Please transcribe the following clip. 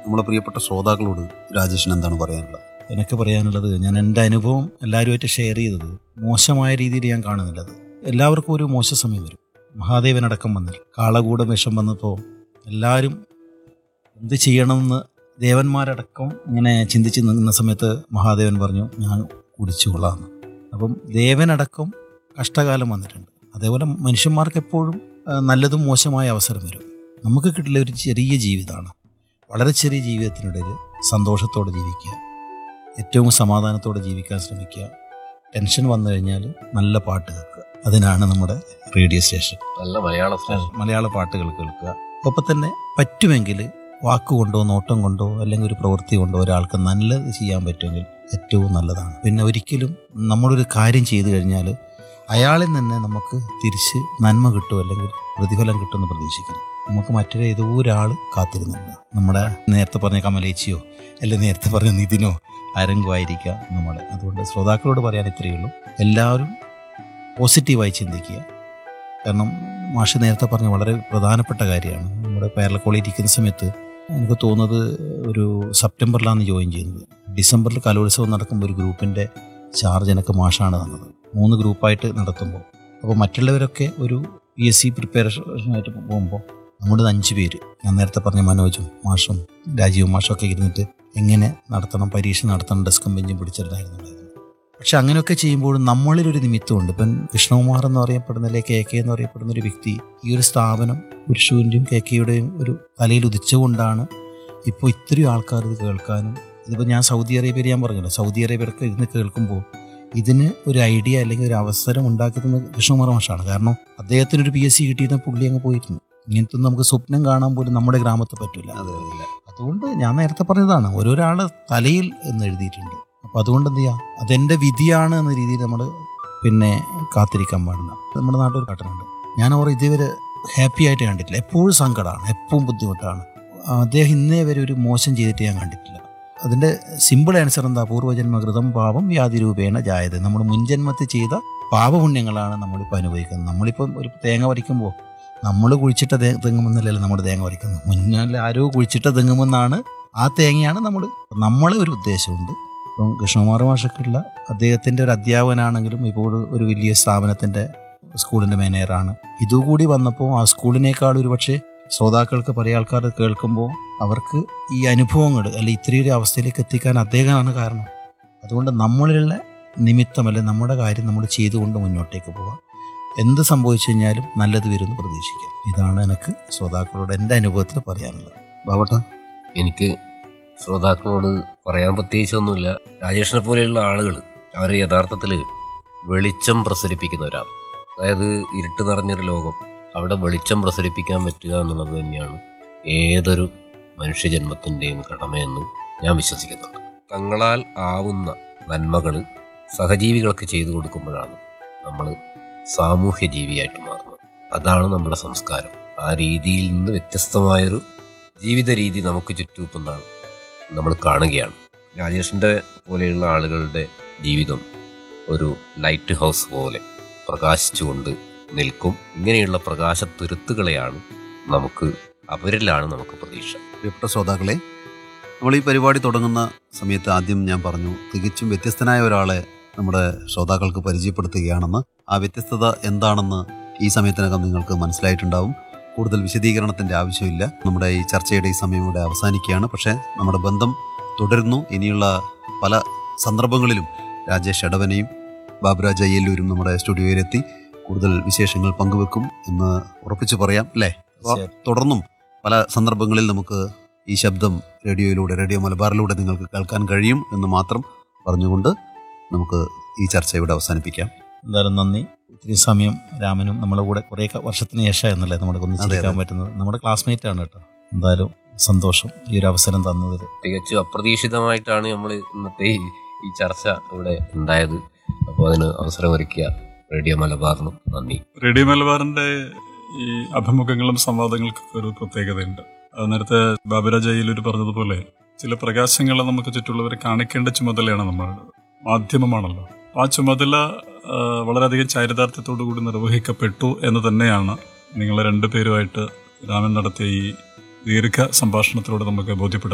നമ്മുടെ പ്രിയപ്പെട്ട ശ്രോതാക്കളോട് രാജേഷിന് എന്താണ് പറയാനുള്ളത് എനിക്ക് പറയാനുള്ളത് ഞാൻ എൻ്റെ അനുഭവം എല്ലാവരുമായിട്ട് ഷെയർ ചെയ്തത് മോശമായ രീതിയിൽ ഞാൻ കാണുന്നില്ലത് എല്ലാവർക്കും ഒരു മോശ സമയം വരും മഹാദേവനടക്കം വന്നില്ല കാളകൂടം വിഷം വന്നപ്പോൾ എല്ലാവരും എന്ത് ചെയ്യണമെന്ന് ദേവന്മാരടക്കം ഇങ്ങനെ ചിന്തിച്ച് നിന്ന സമയത്ത് മഹാദേവൻ പറഞ്ഞു ഞാൻ കുടിച്ചുകൊള്ളാമെന്ന് അപ്പം ദേവനടക്കം കഷ്ടകാലം വന്നിട്ടുണ്ട് അതേപോലെ മനുഷ്യന്മാർക്ക് എപ്പോഴും ആ, നല്ലതും മോശമായ അവസരം വരും നമുക്ക് കിട്ടില്ല ഒരു ചെറിയ ജീവിതമാണ് വളരെ ചെറിയ ജീവിതത്തിനിടയിൽ സന്തോഷത്തോടെ ജീവിക്കുക ഏറ്റവും സമാധാനത്തോടെ ജീവിക്കാൻ ശ്രമിക്കുക ടെൻഷൻ വന്നു കഴിഞ്ഞാൽ നല്ല പാട്ട് കേൾക്കുക അതിനാണ് നമ്മുടെ റേഡിയോ സ്റ്റേഷൻ നല്ല മലയാള സ്റ്റേഷൻ മലയാള പാട്ടുകൾ കേൾക്കുക ഒപ്പം തന്നെ പറ്റുമെങ്കിൽ വാക്കുകൊണ്ടോ നോട്ടം കൊണ്ടോ അല്ലെങ്കിൽ ഒരു പ്രവൃത്തി കൊണ്ടോ ഒരാൾക്ക് നല്ലത് ചെയ്യാൻ പറ്റുമെങ്കിൽ ഏറ്റവും നല്ലതാണ് പിന്നെ ഒരിക്കലും നമ്മളൊരു കാര്യം ചെയ്തു കഴിഞ്ഞാൽ അയാളിൽ തന്നെ നമുക്ക് തിരിച്ച് നന്മ കിട്ടും അല്ലെങ്കിൽ പ്രതിഫലം കിട്ടുമെന്ന് പ്രതീക്ഷിക്കണം നമുക്ക് മറ്റൊരു ഏതോ ഒരാൾ കാത്തിരുന്നില്ല നമ്മുടെ നേരത്തെ പറഞ്ഞ കമലേച്ചിയോ അല്ലെങ്കിൽ നേരത്തെ പറഞ്ഞ നിതിനോ ആരെങ്കിലും ആയിരിക്കാം നമ്മളെ അതുകൊണ്ട് ശ്രോതാക്കളോട് പറയാൻ ഇത്രയേ ഉള്ളൂ എല്ലാവരും പോസിറ്റീവായി ചിന്തിക്കുക കാരണം മാഷ് നേരത്തെ പറഞ്ഞ വളരെ പ്രധാനപ്പെട്ട കാര്യമാണ് നമ്മുടെ പേരലക്കോളി ഇരിക്കുന്ന സമയത്ത് എനിക്ക് തോന്നുന്നത് ഒരു സെപ്റ്റംബറിലാണ് ജോയിൻ ചെയ്യുന്നത് ഡിസംബറിൽ കലോത്സവം നടക്കുമ്പോൾ ഒരു ഗ്രൂപ്പിൻ്റെ ചാർജ് എനിക്ക് മാഷാണ് തന്നത് മൂന്ന് ഗ്രൂപ്പായിട്ട് നടത്തുമ്പോൾ അപ്പോൾ മറ്റുള്ളവരൊക്കെ ഒരു പി എസ് സി പ്രിപ്പറേഷനായിട്ട് പോകുമ്പോൾ നമ്മുടെ അഞ്ച് പേര് ഞാൻ നേരത്തെ പറഞ്ഞ മനോജും മാഷും രാജീവും മാഷും ഒക്കെ ഇരുന്നിട്ട് എങ്ങനെ നടത്തണം പരീക്ഷ നടത്തണം ഡെസ്കും ബെഞ്ചും പിടിച്ചിട്ടുണ്ടായിരുന്നുണ്ടായിരുന്നു പക്ഷെ അങ്ങനെയൊക്കെ ചെയ്യുമ്പോഴും നമ്മളിലൊരു നിമിത്തമുണ്ട് ഇപ്പം കൃഷ്ണകുമാർ എന്ന് പറയപ്പെടുന്ന അല്ലെങ്കിൽ കെ കെ എന്ന് പറയപ്പെടുന്ന ഒരു വ്യക്തി ഈ ഒരു സ്ഥാപനം പുരുഷൂരിൻ്റെയും കെ കെയുടെയും ഒരു തലയിൽ ഉദിച്ചുകൊണ്ടാണ് ഇപ്പോൾ ഇത്രയും ആൾക്കാർ ഇത് കേൾക്കാനും ഇതിപ്പോൾ ഞാൻ സൗദി അറേബ്യയിൽ ഞാൻ പറഞ്ഞല്ലോ സൗദി അറേബ്യയിലൊക്കെ ഇരുന്ന് കേൾക്കുമ്പോൾ ഇതിന് ഒരു ഐഡിയ അല്ലെങ്കിൽ ഒരു അവസരം ഉണ്ടാക്കി തന്നത് കൃഷ്ണകുമാർ മാഷാണ് കാരണം അദ്ദേഹത്തിന് ഒരു പി എസ് സി കിട്ടിയിരുന്ന പുള്ളി അങ്ങ് പോയിരുന്നു ഇങ്ങനത്തെ ഒന്നും നമുക്ക് സ്വപ്നം കാണാൻ പോലും നമ്മുടെ ഗ്രാമത്തിൽ പറ്റില്ല അതെ അതുകൊണ്ട് ഞാൻ നേരത്തെ പറഞ്ഞതാണ് ഓരോരാള് തലയിൽ എന്ന് എഴുതിയിട്ടുണ്ട് അപ്പോൾ അതുകൊണ്ട് എന്ത് ചെയ്യാം അതെൻ്റെ വിധിയാണ് എന്ന രീതിയിൽ നമ്മൾ പിന്നെ കാത്തിരിക്കാൻ പാടില്ല നമ്മുടെ നാട്ടിൽ ഒരു പാട്ടുണ്ട് ഞാൻ ഓർ ഇതുവരെ ഹാപ്പി ആയിട്ട് കണ്ടിട്ടില്ല എപ്പോഴും സങ്കടമാണ് എപ്പോഴും ബുദ്ധിമുട്ടാണ് അദ്ദേഹം ഇന്നേ വരെ ഒരു മോശം ചെയ്തിട്ട് ഞാൻ കണ്ടിട്ടില്ല അതിൻ്റെ സിമ്പിൾ ആൻസർ എന്താ പൂർവ്വജന്മകൃതം പാപം വ്യാധി രൂപേണ ജായത് നമ്മൾ മുൻജന്മത്തിൽ ചെയ്ത പാപപുണ്യങ്ങളാണ് നമ്മളിപ്പോൾ അനുഭവിക്കുന്നത് നമ്മളിപ്പം ഒരു തേങ്ങ വരയ്ക്കുമ്പോൾ നമ്മൾ കുഴിച്ചിട്ട തേ തെങ്ങുമെന്നല്ലല്ലോ നമ്മൾ തേങ്ങ വരയ്ക്കുന്നത് മുന്നിൽ ആരോ കുഴിച്ചിട്ട തെങ്ങുമെന്നാണ് ആ തേങ്ങയാണ് നമ്മൾ നമ്മളെ ഒരു ഉദ്ദേശമുണ്ട് ഇപ്പം കൃഷ്ണകുമാർ മാഷക്കുള്ള അദ്ദേഹത്തിൻ്റെ ഒരു അധ്യാപകനാണെങ്കിലും ഇപ്പോൾ ഒരു വലിയ സ്ഥാപനത്തിൻ്റെ സ്കൂളിൻ്റെ മാനേജറാണ് ഇതുകൂടി വന്നപ്പോൾ ആ സ്കൂളിനേക്കാൾ ഒരു പക്ഷേ ശ്രോതാക്കൾക്ക് പല ആൾക്കാർ കേൾക്കുമ്പോൾ അവർക്ക് ഈ അനുഭവങ്ങൾ അല്ലെ ഇത്രയൊരു അവസ്ഥയിലേക്ക് എത്തിക്കാൻ അദ്ദേഹമാണ് കാരണം അതുകൊണ്ട് നമ്മളിലുള്ള നിമിത്തമല്ല നമ്മുടെ കാര്യം നമ്മൾ ചെയ്തുകൊണ്ട് മുന്നോട്ടേക്ക് പോകാം എന്ത് സംഭവിച്ചു കഴിഞ്ഞാലും നല്ലത് വരുമെന്ന് പ്രതീക്ഷിക്കാം ഇതാണ് എനിക്ക് ശ്രോതാക്കളോട് എൻ്റെ അനുഭവത്തിൽ പറയാനുള്ളത് ബാബട്ട എനിക്ക് ശ്രോതാക്കളോട് പറയാൻ പ്രത്യേകിച്ചൊന്നുമില്ല രാജേഷിനെ പോലെയുള്ള ആളുകൾ അവർ യഥാർത്ഥത്തിൽ വെളിച്ചം പ്രസരിപ്പിക്കുന്നവരാണ് അതായത് ഇരുട്ട് നിറഞ്ഞൊരു ലോകം അവിടെ വെളിച്ചം പ്രസരിപ്പിക്കാൻ പറ്റുക എന്നുള്ളത് തന്നെയാണ് ഏതൊരു മനുഷ്യജന്മത്തിൻ്റെയും കടമയെന്ന് ഞാൻ വിശ്വസിക്കുന്നുണ്ട് തങ്ങളാൽ ആവുന്ന നന്മകൾ സഹജീവികൾക്ക് ചെയ്തു കൊടുക്കുമ്പോഴാണ് നമ്മൾ സാമൂഹ്യ ജീവിയായിട്ട് മാറുന്നത് അതാണ് നമ്മുടെ സംസ്കാരം ആ രീതിയിൽ നിന്ന് വ്യത്യസ്തമായൊരു ജീവിത രീതി നമുക്ക് ചുറ്റുമെന്നാണ് നമ്മൾ കാണുകയാണ് രാജേഷിൻ്റെ പോലെയുള്ള ആളുകളുടെ ജീവിതം ഒരു ലൈറ്റ് ഹൗസ് പോലെ പ്രകാശിച്ചുകൊണ്ട് നിൽക്കും ഇങ്ങനെയുള്ള പ്രകാശത്തുരുത്തുകളെയാണ് നമുക്ക് അവരിലാണ് നമുക്ക് പ്രതീക്ഷ പ്രിയപ്പെട്ട ശ്രോതാക്കളെ നമ്മൾ ഈ പരിപാടി തുടങ്ങുന്ന സമയത്ത് ആദ്യം ഞാൻ പറഞ്ഞു തികച്ചും വ്യത്യസ്തനായ ഒരാളെ നമ്മുടെ ശ്രോതാക്കൾക്ക് പരിചയപ്പെടുത്തുകയാണെന്ന് ആ വ്യത്യസ്തത എന്താണെന്ന് ഈ സമയത്തിനകം നിങ്ങൾക്ക് മനസ്സിലായിട്ടുണ്ടാവും കൂടുതൽ വിശദീകരണത്തിന്റെ ആവശ്യമില്ല നമ്മുടെ ഈ ചർച്ചയുടെ ഈ സമയം ഇവിടെ അവസാനിക്കുകയാണ് പക്ഷേ നമ്മുടെ ബന്ധം തുടരുന്നു ഇനിയുള്ള പല സന്ദർഭങ്ങളിലും രാജേഷ് എടവനെയും ബാബുരാജ് അയ്യല്ലൂരും നമ്മുടെ സ്റ്റുഡിയോയിലെത്തി കൂടുതൽ വിശേഷങ്ങൾ പങ്കുവെക്കും എന്ന് ഉറപ്പിച്ചു പറയാം അല്ലേ അപ്പോൾ തുടർന്നും പല സന്ദർഭങ്ങളിൽ നമുക്ക് ഈ ശബ്ദം റേഡിയോയിലൂടെ റേഡിയോ മലബാറിലൂടെ നിങ്ങൾക്ക് കേൾക്കാൻ കഴിയും എന്ന് മാത്രം പറഞ്ഞുകൊണ്ട് നമുക്ക് ഈ ചർച്ച ഇവിടെ അവസാനിപ്പിക്കാം എന്തായാലും നന്ദി ഇത്തിരി സമയം രാമനും നമ്മളെ കൂടെ കുറേ ക- വർഷത്തിന് ശേഷം എന്നല്ലേ നമ്മുടെ അതെ, ഒന്നിച്ചിരിക്കാൻ അതെ. പറ്റുന്നത് നമ്മുടെ ക്ലാസ്മേറ്റ് ആണ് കേട്ടോ എന്തായാലും സന്തോഷം ഈ ഒരു അവസരം തന്നതിൽ തികച്ചും അപ്രതീക്ഷിതമായിട്ടാണ് നമ്മൾ ഇന്നത്തെ ഈ ഈ ചർച്ച ഇവിടെ ഉണ്ടായത് അപ്പോൾ അതിന് അവസരമൊരുക്കിയ റേഡിയോ മലബാറിനും നന്ദി റേഡിയോ മലബാറിന്റെ ഈ അഭിമുഖങ്ങളും സംവാദങ്ങൾക്കൊക്കെ ഒരു പ്രത്യേകതയുണ്ട് അത് നേരത്തെ ബാബുരാജ് അയ്യലൂർ പറഞ്ഞതുപോലെ ചില പ്രകാശങ്ങളെ നമുക്ക് ചുറ്റുള്ളവരെ കാണിക്കേണ്ട ചുമതലയാണ് നമ്മളുടെ മാധ്യമമാണല്ലോ ആ ചുമതല ആ, വളരെയധികം ചാരിതാർത്ഥ്യത്തോടു കൂടി നിർവഹിക്കപ്പെട്ടു എന്ന് തന്നെയാണ് നിങ്ങൾ രണ്ടുപേരുമായിട്ട് രാമൻ നടത്തിയ ഈ ദീർഘ സംഭാഷണത്തിലൂടെ നമുക്ക് ബോധ്യപ്പെടുന്നത്